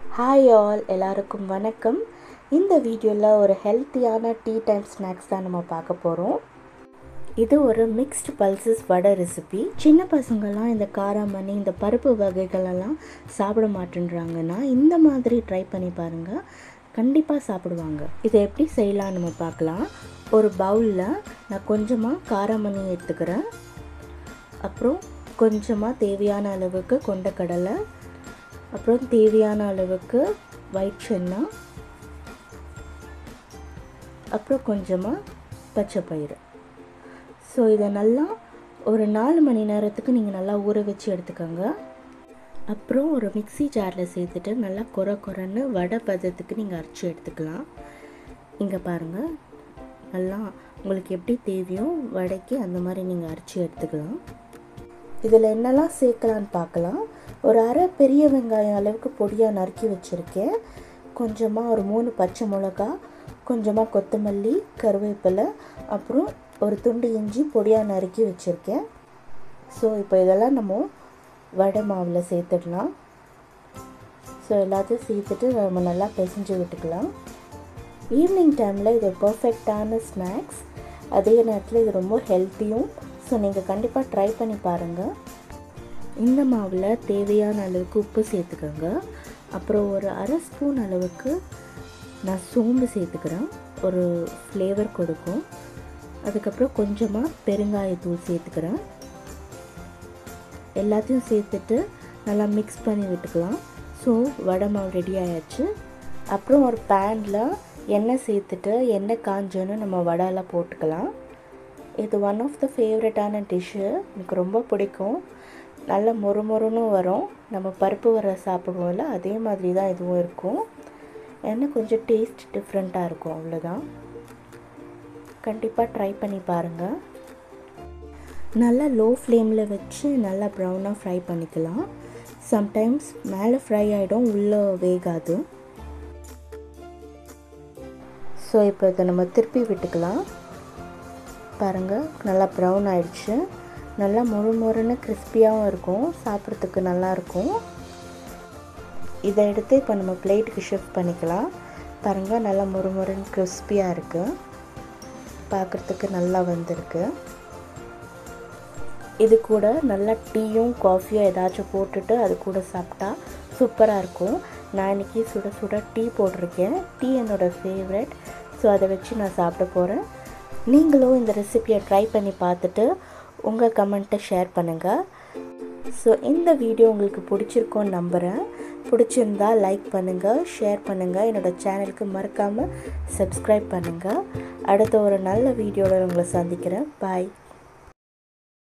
hi all எல்லாருக்கும் வணக்கம் இந்த வீடியோவில் ஒரு ஹெல்த்தியான டீ டைம் ஸ்நாக்ஸ் தான் நம்ம பார்க்க போகிறோம் இது ஒரு மிக்ஸ்டு பல்சஸ் வடை ரெசிபி சின்ன பசங்கள்லாம் இந்த காராமணி இந்த பருப்பு வகைகளெல்லாம் சாப்பிட மாட்டேன்றாங்கன்னா இந்த மாதிரி ட்ரை பண்ணி பாருங்கள் கண்டிப்பாக சாப்பிடுவாங்க இதை எப்படி செய்யலாம் நம்ம பார்க்கலாம் ஒரு பவுலில் நான் கொஞ்சமாக காராமணி எடுத்துக்கிறேன் அப்புறம் கொஞ்சமாக தேவையான அளவுக்கு கொண்டக்கடலை அப்புறம் தேவையான அளவுக்கு ஒயிட் சென்னா அப்புறம் கொஞ்சமாக பச்சை பயிறு ஸோ இதை நல்லா ஒரு நாலு மணி நேரத்துக்கு நீங்கள் நல்லா ஊற வச்சு எடுத்துக்கோங்க அப்புறம் ஒரு மிக்சி ஜாரில் சேர்த்துட்டு நல்லா குறை குறைன்னு வடை பதத்துக்கு நீங்கள் அரைச்சி எடுத்துக்கலாம் இங்கே பாருங்கள் நல்லா உங்களுக்கு எப்படி தேவையோ வடைக்கு அந்த மாதிரி நீங்கள் அரைச்சி எடுத்துக்கலாம் இதில் என்னெல்லாம் சேர்க்கலான்னு பார்க்கலாம் ஒரு அரை பெரிய வெங்காயம் அளவுக்கு பொடியாக நறுக்கி வச்சுருக்கேன் கொஞ்சமாக ஒரு மூணு பச்சை மிளகா கொஞ்சமாக கொத்தமல்லி கருவேப்பிலை அப்புறம் ஒரு துண்டு இஞ்சி பொடியாக நறுக்கி வச்சுருக்கேன் ஸோ இப்போ இதெல்லாம் நம்ம வடை மாவில் சேர்த்துடலாம் ஸோ எல்லாத்தையும் சேர்த்துட்டு நம்ம நல்லா பிசைஞ்சு விட்டுக்கலாம் ஈவினிங் டைமில் இது பர்ஃபெக்டான ஸ்நாக்ஸ் அதே நேரத்தில் இது ரொம்ப ஹெல்த்தியும் ஸோ நீங்கள் கண்டிப்பாக ட்ரை பண்ணி பாருங்கள் இந்த மாவில் தேவையான அளவுக்கு உப்பு சேர்த்துக்கோங்க அப்புறம் ஒரு அரை ஸ்பூன் அளவுக்கு நான் சோம்பு சேர்த்துக்கிறேன் ஒரு ஃப்ளேவர் கொடுக்கும் அதுக்கப்புறம் கொஞ்சமாக பெருங்காயத்தூள் சேர்த்துக்கிறேன் எல்லாத்தையும் சேர்த்துட்டு நல்லா மிக்ஸ் பண்ணி விட்டுக்கலாம் ஸோ வடை மாவு ரெடி ஆயாச்சு அப்புறம் ஒரு பேனில் எண்ணெய் சேர்த்துட்டு எண்ணெய் காஞ்சோன்னு நம்ம வடையெல்லாம் போட்டுக்கலாம் இது ஒன் ஆஃப் த ஃபேவரட்டான டிஷ்ஷு எனக்கு ரொம்ப பிடிக்கும் நல்ல மொறு மொறுன்னு வரும் நம்ம பருப்பு வர சாப்பிடுவோம்ல அதே மாதிரி தான் இதுவும் இருக்கும் ஏன்னா கொஞ்சம் டேஸ்ட் டிஃப்ரெண்ட்டாக இருக்கும் அவ்வளோதான் கண்டிப்பாக ட்ரை பண்ணி பாருங்கள் நல்லா லோ ஃப்ளேமில் வச்சு நல்லா ப்ரௌனாக ஃப்ரை பண்ணிக்கலாம் சம்டைம்ஸ் மேலே ஃப்ரை ஆகிடும் உள்ளே வேகாது ஸோ இப்போ இதை நம்ம திருப்பி விட்டுக்கலாம் பாருங்கள் நல்லா ப்ரௌன் ஆயிடுச்சு நல்லா மொறு மொறுன்னு கிறிஸ்பியாகவும் இருக்கும் சாப்பிட்றதுக்கு நல்லாயிருக்கும் இதை எடுத்து இப்போ நம்ம பிளேட்டுக்கு ஷிஃப்ட் பண்ணிக்கலாம் பாருங்கள் நல்லா மொறு மொறுன்னு கிறிஸ்பியாக இருக்குது பார்க்குறதுக்கு நல்லா வந்திருக்கு இது கூட நல்லா டீயும் காஃபியும் ஏதாச்சும் போட்டுட்டு அது கூட சாப்பிட்டா சூப்பராக இருக்கும் நான் இன்றைக்கி சுட சுட டீ போட்டிருக்கேன் டீ என்னோடய ஃபேவரட் ஸோ அதை வச்சு நான் சாப்பிட போகிறேன் நீங்களும் இந்த ரெசிப்பியை ட்ரை பண்ணி பார்த்துட்டு உங்கள் கமெண்ட்டை ஷேர் பண்ணுங்கள் ஸோ இந்த வீடியோ உங்களுக்கு பிடிச்சிருக்கோன்னு நம்புகிறேன் பிடிச்சிருந்தா லைக் பண்ணுங்கள் ஷேர் பண்ணுங்கள் என்னோடய சேனலுக்கு மறக்காமல் சப்ஸ்கிரைப் பண்ணுங்கள் அடுத்த ஒரு நல்ல வீடியோவில் உங்களை சந்திக்கிறேன் பாய்